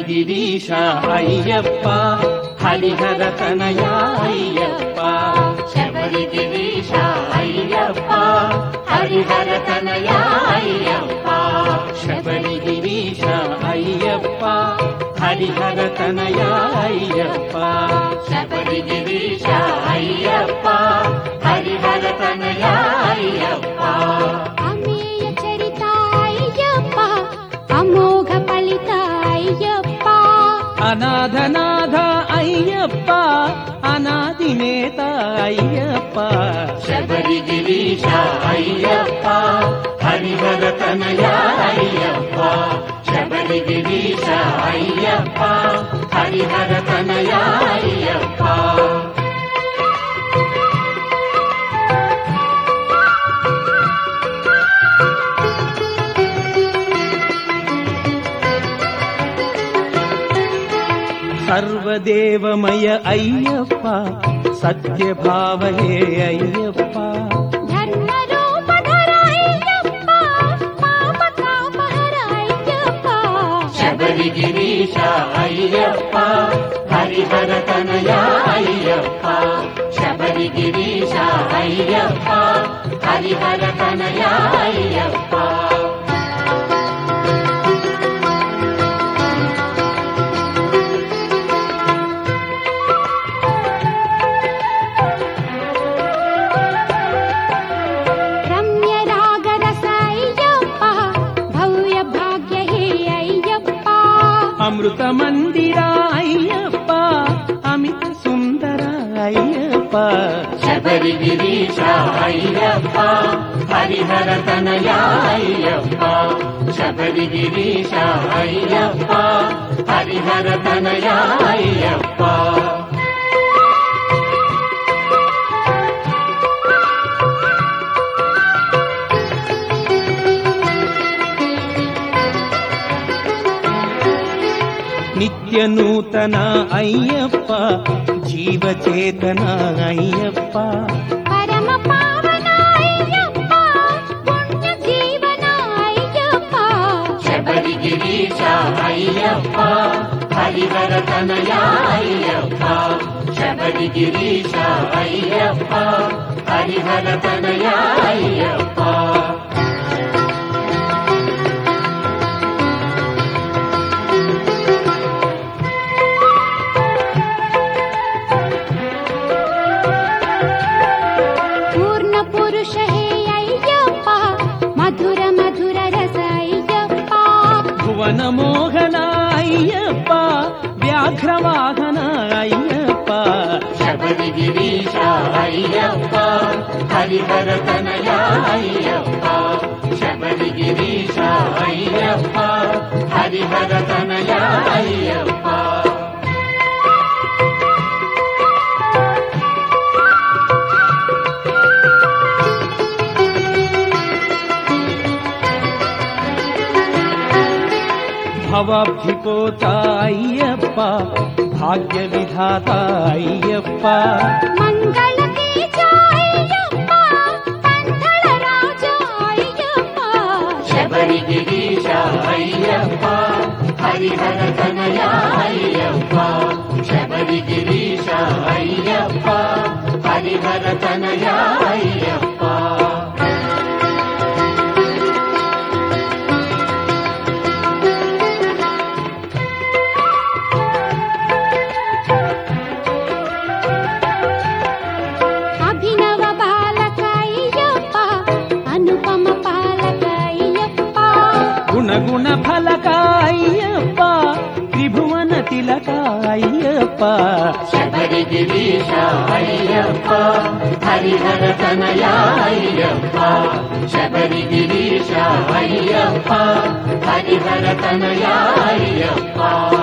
శబరిగిరీశ అయ్యప్ప హరిహర తనయ అయ్యప్ప శబరిగిరీశ అయ్యప్ప హరిహర తనయ అయ్యప్ప శబరిగిరీశ అయ్యప్ప హరిహర తనయ అయ్యప్ప శబరిగిరీశ అయ్యప్ప హరిహర తనయ అయ్యప్ప అమేయ చరిత అయ్యప్ప అమోఘ ఫలిత అయ్యప్ప అనాథనాథ అయ్యప్ప అనాదినేత అయ్యప్ప శబరిగిరీశ అయ్యప్ప హరిహర తనయ అయ్యప్ప శబరిగిరీశ అయ్యప్ప హరిహర తనయ అయ్యప్ప సర్వదేవమయ అయ్యప్ప సత్యభావహే అయ్యప్ప ధర్మరూపధర అయ్యప్ప పాప తాపహర అయ్యప్ప శబరిగిరీశ అయ్యప్ప హరిహర తనయ అయ్యప్ప శబరిగిరీశ అయ్యప్ప హరిహర తనయ అయ్యప్ప రమ్య రాగరస అయ్యప్ప భవ్య భాగ్య హే అయ్యప్ప అమృత మందిర అయ్యప్ప అమిత సుందర అయ్యప్ప శబరిగిరీశ అయ్యప్ప హరిహర తనయ అయ్యప్ప శబరిగిరీశ అయ్యప్ప హరిహర తనయ అయ్యప్ప నిత్య నూతన అయ్యప్ప జీవచేతన అయ్యప్ప పరమ పావన అయ్యప్ప పుణ్య జీవన అయ్యప్ప శబరిగిరీశ అయ్యప్ప హరిహర తనయ అయ్యప్ప శబరిగిరీశ అయ్యప్ప హరిహర తనయ అయ్యప్ప పూర్ణ పురుష హే అయ్యప్ప మధుర మధుర రస అయ్యప్ప భువన మోహన అయ్యప్ప వ్యాఘ్రవాహన అయ్యప్ప శబరిగిరీశ అయ్యప్ప హరిహర తనయ అయ్యప్ప శబరిగిరీశ అయ్యప్ప హరిహర తనయ అయ్యప్ప భవాబ్ధిపోత అయ్యప్ప భాగ్య విధాత అయ్యప్ప మంగళ తేజ అయ్యప్ప పంథళ రాజ అయ్యప్ప శబరిగిరీశ అయ్యప్ప హరిహర తనయ అయ్యప్ప శబరిగిరీశ అయ్యప్ప హరిహర తనయ అయ్యప్ప అభినవ బాలక అయ్యప్ప అనుపమ పాలక అయ్యప్ప గుణగుణ ఫలక అయ్యప్ప త్రిభువన తిలక అయ్యప్ప శబరిగిరీశ అయ్యప్ప హరిహర తనయ అయ్యప్ప శబరిగిరీశ అయ్యప్ప హరిహర తనయ అయ్యప్ప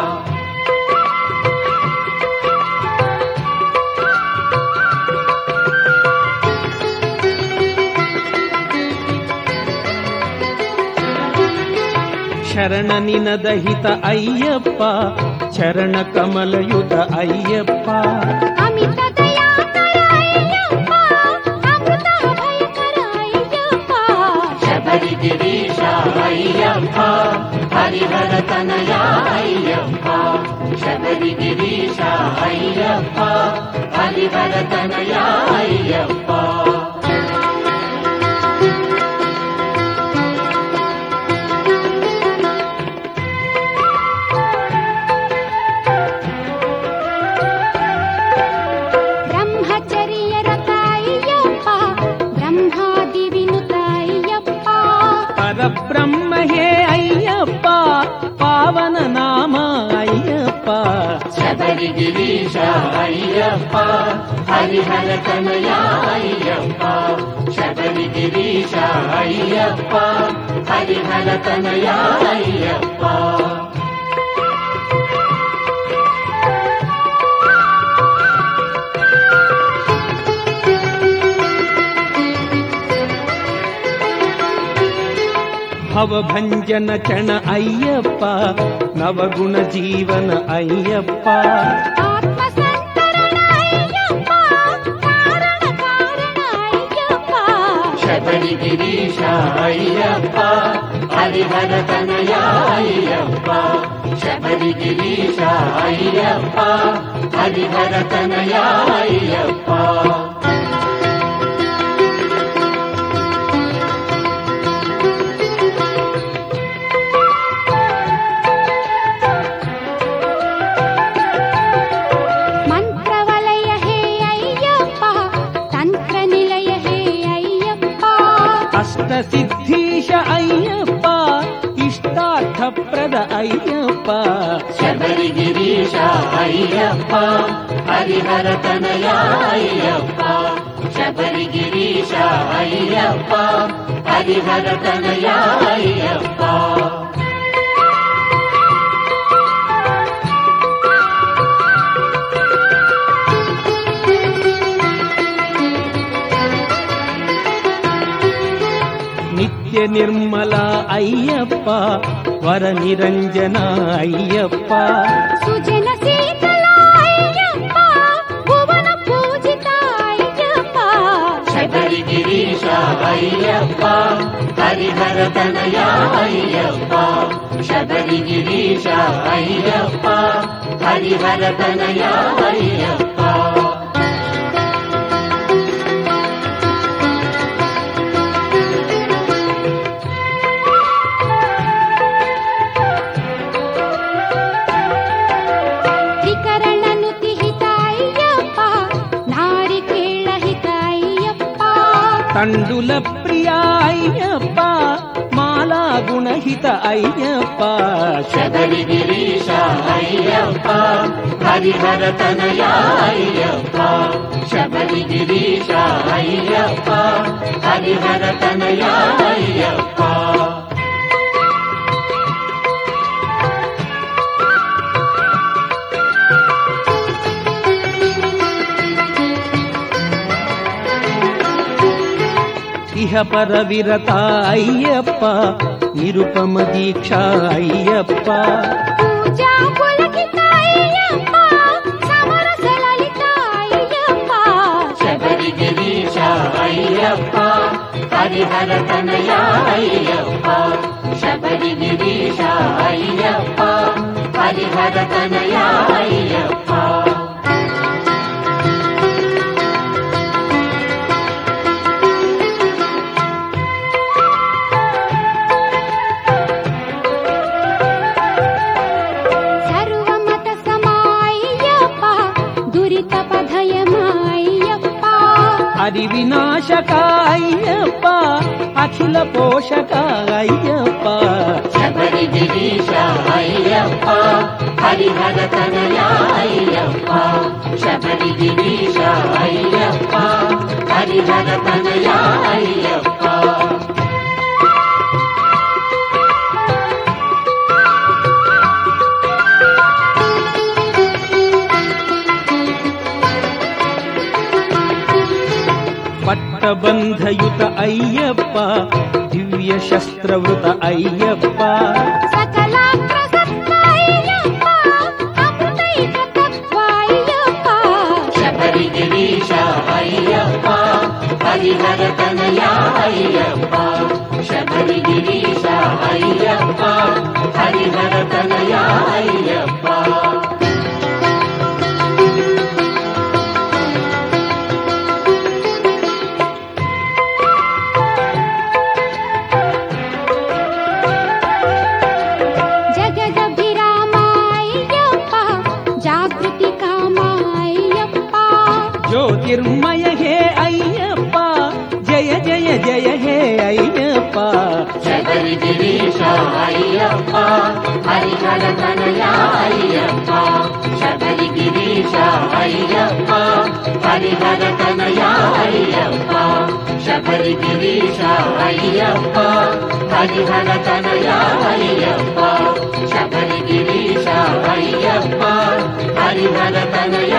శరణ నినదహిత అయ్యప్ప చరణ కమలయుత అయ్యప్ప అమిత దయాకర అయ్యప్ప అమృత భయకర అయ్యప్ప శబరి గిరీశ అయ్యప్ప హరిహర తనయ అయ్యప్ప శబరి గిరీశ అయ్యప్ప హరిహర తనయ అయ్యప్ప బ్రహ్మచర్యరతాయ్యప్ప బ్రహ్మాది వినుతాయ్యప్ప పరబ్రహ్మ హే అయ్యప్ప పావన నామ అయ్యప్ప శబరి గిరీశ అయ్యప్ప హరిహర తనయ అయ్యప్ప శబరి గిరీశ అయ్యప్ప హరిహర తనయ అయ్యప్ప భవభంజన చణ అయ్యప్ప నవగుణ జీవన అయ్యప్ప ఆత్మ సంతరణ అయ్యప్ప కారణ కారణ అయ్యప్ప శబరి గిరీశ అయ్యప్ప హరిహర తనయ అయ్యప్ప శబరి గిరీశ అయ్యప్ప హరిహర తనయ అయ్యప్ప మంత్రవలయ హే అయ్యప్ప తంత్ర నిలయ హే అయ్యప్ప అష్ట సిద్ధీశ అయ్యప్ప ఇష్టార్థప్రద అయ్యప్ప శబరి గిరీశ అయ్యప్ప హరిహర తనయ అయ్యప్ప శబరి గిరీశ అయ్యప్ప హరిహర తనయ అయ్యప్ప నిత్య నిర్మల అయ్యప్ప వర నిరంజన అయ్యప్ప సుజన శీతల అయ్యప్ప భువన పూజిత అయ్యప్ప శబరి గిరీశ అయ్యప్ప హరిహర తనయ అయ్యప్ప శబరి గిరీశ అయ్యప్ప హరిహర తనయ అయ్యప్ప త్రికరణను తిహిత అయ్యప్ప నారికేళ హిత అయ్యప్ప తండుల ప్రియ అయ్యప్ప మాలా గుణహిత అయ్యప్ప శబరి గిరీశ అయ్యప్ప హరిహర తనయ అయ్యప్ప శబరి గిరీశ అయ్యప్ప హరిహర తనయ అయ్యప్ప ఇహ పర విరత అయ్యప్ప నిరుపమ దీక్ష అయ్యప్ప పూజా పులకిత అయ్యప్ప సమరస లలిత అయ్యప్ప శబరి గిరీశ అయ్యప్ప హరిహర తనయ అయ్యప్ప శబరి గిరీశ అయ్యప్ప హరిహర తనయ అయ్యప్ప సర్వమత సమాయ్యప్ప దురిత పధయమాయ్యప్ప హరి వినాశక అయ్యప్ప అఖిల పోషక అయ్యప్ప శబరి గిరీశ అయ్యప్ప హరిహర తనయ అయ్యప్ప శబరి గిరీశ అయ్యప్ప హరిహర తనయ అయ్యప్ప పట్టబంధయుత అయ్యప్ప దివ్య శస్త్రవృత అయ్యప్ప సకలాగ్ర సత్వాయ్యప్ప అమృతైక తత్వాయ్యప్ప శబరి గిరీశ అయ్యప్ప హరిహర తనయా అయ్యప్ప శబరి గిరీశ అయ్యప్ప హరిహర తనయా అయ్యప్ప జగదభిరామాయ్యప్ప జాగృతి కామాయ్యప్ప జ్యోతిర్మయ హే అయ్యప్ప జయ జయ జయ హే అయ్యప్ప శబరి గిరీశ అయ్యప్ప హరిహర తనయా అయ్యప్ప శబరి గిరీశ అయ్యప్ప హరిహర తనయా అయ్యప్ప శబరి గిరీశ అయ్యప్ప హరిహర తనయా అయ్యప్ప శబరి గిరీశ అయ్యప్ప హరిహర తనయా